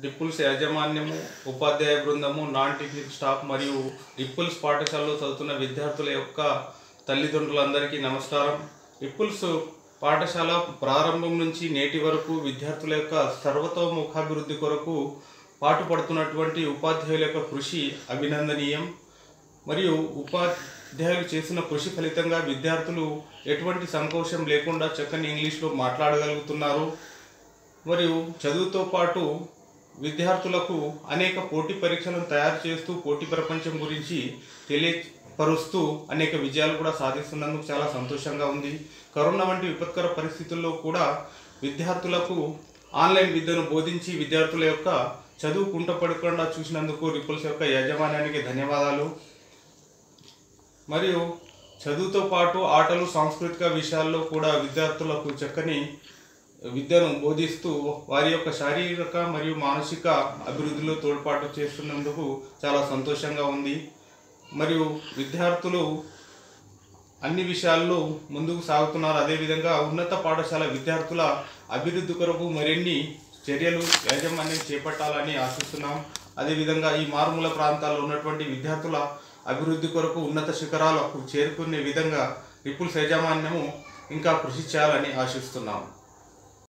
రిప్పుల్స్ యాజమాన్యము ఉపాధ్యాయ బృందము non teaching staff మరియు రిప్పుల్స్ పాఠశాలలో చదువుతున్న విద్యార్థుల యొక్క తల్లిదండ్రులందరికీ నమస్కారం రిప్పుల్స్ పాఠశాల ప్రారంభం నుంచి నేటి వరకు విద్యార్థుల యొక్క సర్వతోముఖాభివృద్ధి కొరకు పాటుపడుతున్నటువంటి ఉపాధ్యాయుల యొక్క కృషి అభినందనీయం మరియు ఉపాధ్యాయులు చేసిన కృషి ఫలితంగా విద్యార్థులు ఎటువంటి సంకోచం లేకుండా చక్కని ఇంగ్లీష్లో మాట్లాడగలుగుతున్నారు మరియు చదువుతో పాటు విద్యార్థులకు అనేక పోటీ పరీక్షలను తయారు చేస్తూ పోటీ ప్రపంచం గురించి తెలియపరుస్తూ అనేక విజయాలు కూడా సాధిస్తున్నందుకు చాలా సంతోషంగా ఉంది కరోనా వంటి విపత్కర పరిస్థితుల్లో కూడా విద్యార్థులకు ఆన్లైన్ విద్యను బోధించి విద్యార్థుల యొక్క చదువు కుంటపడకుండా చూసినందుకు రిపుల్స్ యొక్క యాజమాన్యానికి ధన్యవాదాలు మరియు చదువుతో పాటు ఆటలు సాంస్కృతిక విషయాల్లో కూడా విద్యార్థులకు చక్కని విద్యను బోధిస్తూ వారి యొక్క శారీరక మరియు మానసిక అభివృద్ధిలో తోడ్పాటు చేస్తున్నందుకు చాలా సంతోషంగా ఉంది మరియు విద్యార్థులు అన్ని విషయాల్లో ముందుకు సాగుతున్నారు అదేవిధంగా ఉన్నత పాఠశాల విద్యార్థుల అభివృద్ధి కొరకు మరిన్ని చర్యలు యాజమాన్యం చేపట్టాలని ఆశిస్తున్నాం అదేవిధంగా ఈ మారుమూల ప్రాంతాల్లో ఉన్నటువంటి విద్యార్థుల అభివృద్ధి కొరకు ఉన్నత శిఖరాలకు చేరుకునే విధంగా రిపుల్స్ యాజమాన్యము ఇంకా కృషి చేయాలని ఆశిస్తున్నాం